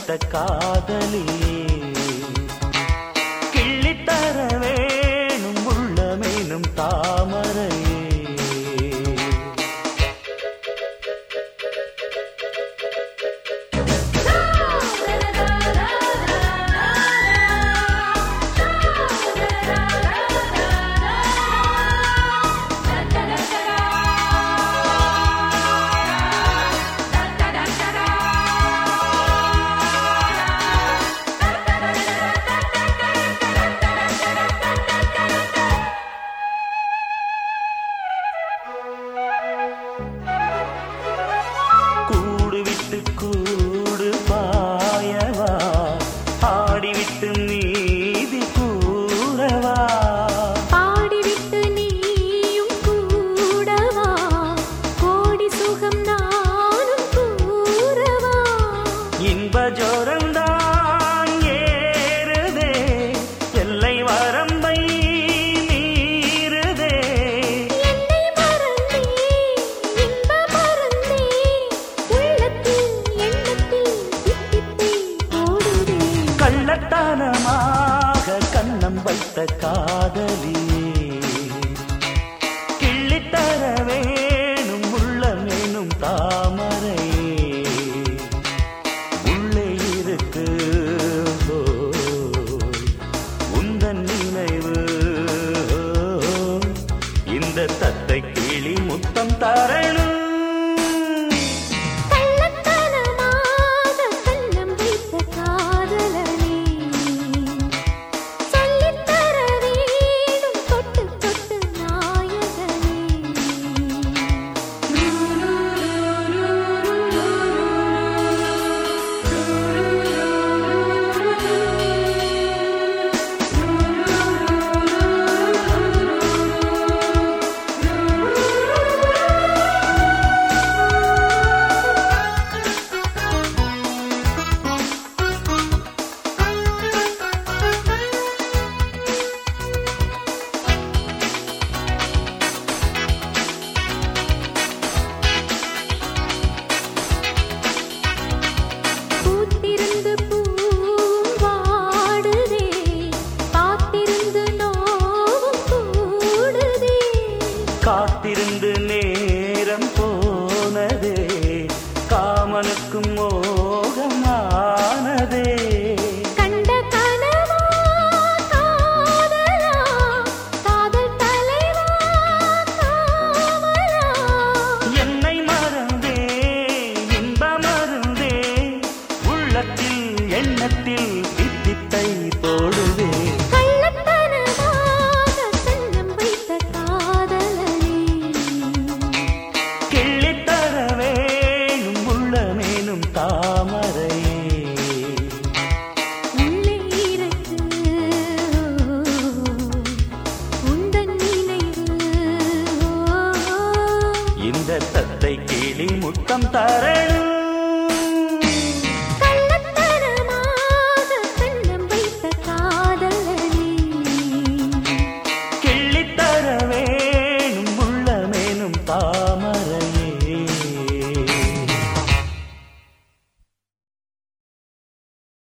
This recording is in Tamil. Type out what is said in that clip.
வைத்த காதலி கிள்ளித்தர வேணும் உள்ளமேனும் தாமரையே கூடு விட்டு கூடு பாயவா ஆடிவிட்டு நீதி கூறவா பாடிவிட்டு நீயும் கூடவா கோடி சுகம் நானும் கூறவா இன்ப ஜோரம்தான் ஏறுதே எல்லை வரம்பை மீறுதே என்னை மறந்தே இன்ப மறந்தே உள்ளத்தில் எண்ணத்தில் தித்திப்பை போடுதே கள்ளத்தனமாக கண்ணம் வைத்த காதலி கிள்ளித்தர வேணும் உள்ளமேனும் தாமரை உள்ளே இருக்கு ஓ, உந்தன் நினைவு ஓ, இந்த தத்தை கிளி முத்தம் தரணும் கள்ளத்தனமாக கண்ணம் வைத்த காதலனே சொல்லித்தர வேணும் தொட்டு தொட்டு பூத்திருந்து பூவும் வாடுதே காத்திருந்து நோவும் கூடுதே காத்திருந்து நேரம் போனதே காமனுக்கும் மோகமானதே கண்ட கனவா காதலா காதல் தலைவா காமலா என்னை மறந்தே இன்ப மருந்தே உள்ளத்தில் எண்ணத்தில் தித்தித்தை போடுதே கள்ளத்தனமாக கண்ணம் வைத்த காதலனே கிள்ளித்தர வேணும் உள்ளமேனும் தாமரை உள்ளே இருக்கு உந்தன் நினைவு இந்த தத்தை கிளி முத்தம் தரணும்